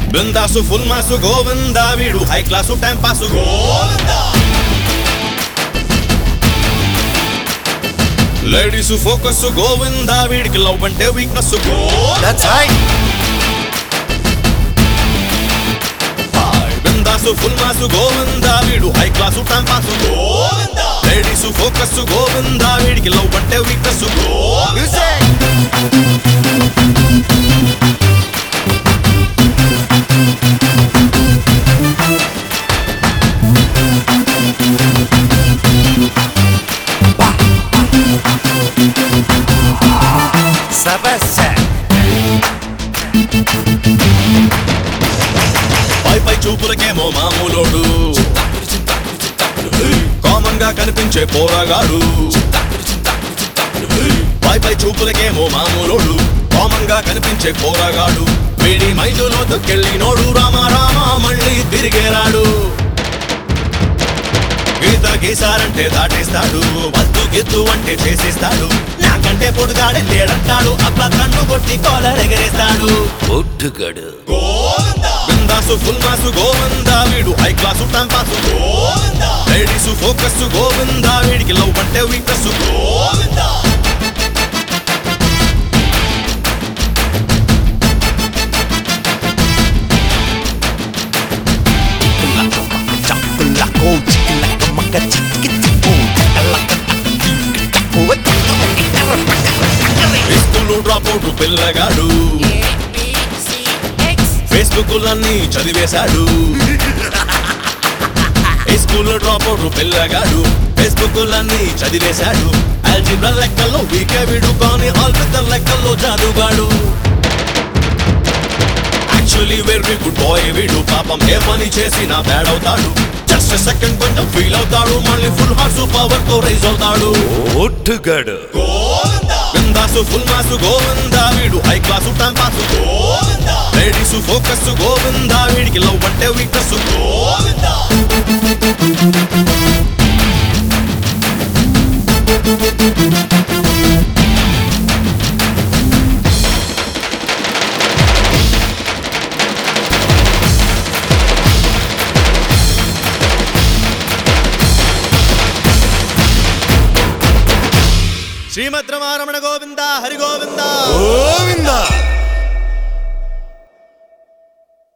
బృందాసు full mass Govinda వీడు high class time pass Govinda ladies focus Govinda వీడికి love అంటే వీక్నెస్ గోవిందా దట్స్ రైట్ బృందాసు ఫుల్ మాసు గోవిందా వీడు high class time pass Govinda ladies focus Govinda వీడికి love అంటే వీక్నెస్ గోవిందా సబస్స పై పై చూపులకేమో మామూలోడు కామన్ గా కనిపించే పోరాగాడు పై పై చూపులకేమో మామూలోడు కామన్ గా కనిపించే పోరాగాడు వీడి మైదులో దొక్కెళ్ళినోడు రామ రామ మళ్ళీ తిరిగేరాడు గీత గీసారంటే దాటేస్తాడు వద్దు గిద్దు అంటే చేసేస్తాడు నాకంటే పొడుగాడే లేడంటాడు అబ్బా కన్ను కొట్టి కాలర్ ఎగరేస్తాడు ఒట్టుగడు బిందాసు ఫుల్ మాసు గోవిందా వీడు high class time pass Govinda ladies focus Govinda వీడికి లవ్ అంటే weakness Govinda school drop out పిల్లగాడు ఫేస్బుక్ లన్నీ చదివేశాడు స్కూల్ డ్రాప్ అవుట్ పిల్లగాడు ఫేస్బుక్ లన్నీ చదివేశాడు ఆల్జిబ్రా లెక్కల్లో వీకే వీడు కానీ ఆల్ఫిజర్ లెక్కల్లో జాదుగాడు యాక్చువల్లీ వెరీ గుడ్ బాయ్ వీడు పాపం ఏ పని చేసినా బ్యాడ్ అవుతాడు జస్ట్ సెకండ్ కొంచెం ఫీల్ అవుతాడు మళ్ళీ ఫుల్ హార్స్ పవర్ తో రైజ్ అవుతాడు ఒట్టుగడు బిందాసు ఫుల్ మాసు గోవిందా వీడు high class time pass Govinda ladies focus Govinda వీడికి లవ్ అంటే వీక్నెస్ గోవిందా శ్రీమద్రమారమణ గోవింద హరి గోవింద గోవిందా